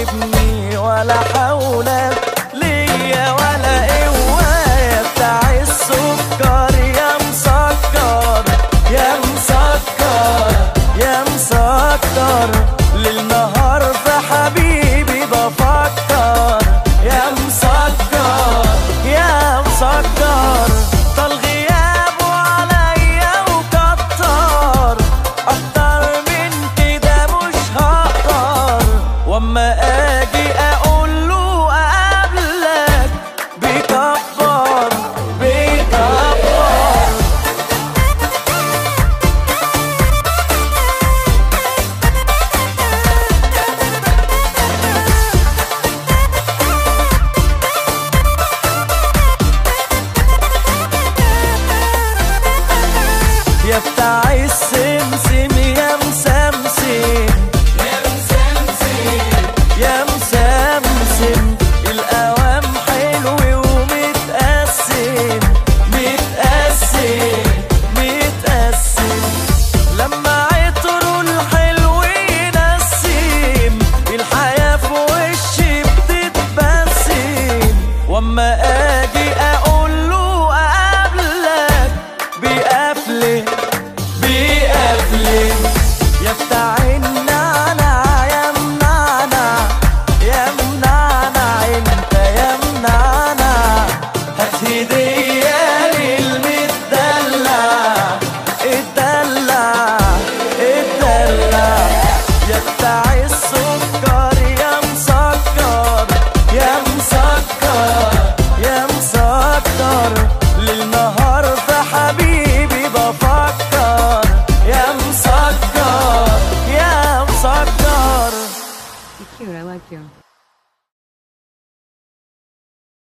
غالبني ولا حول ليا ولا قوة بتاع السكر يا مسكر يا مسكر يا مسكر للنهار في حبيبي بفكر يا مسكر يا مسكر طال غيابه عليا وكتر اكتر من كده مش هقدر واما اجي اقول له اقابلك بيكبر بيكبر يا بتاع السمسم يا مسمسم يا مسمسم يا مسمسم القوام حلو ومتقسم متقسم متقسم لما عطره الحلو ينسم الحياة في وشي بتتبسم واما اجي اقول له اقابلك بيقفلي بيقفلي يا بتاع النعنع يا منعنع يا منعنع انت يا منعنع هات هدية للمدلع اتدلع اتدلع يا بتاع السكر يا مسكر يا مسكر يا مسكر للنهار في حبيبي بفكر يا مسكر يا مسكر You're cute. I like you.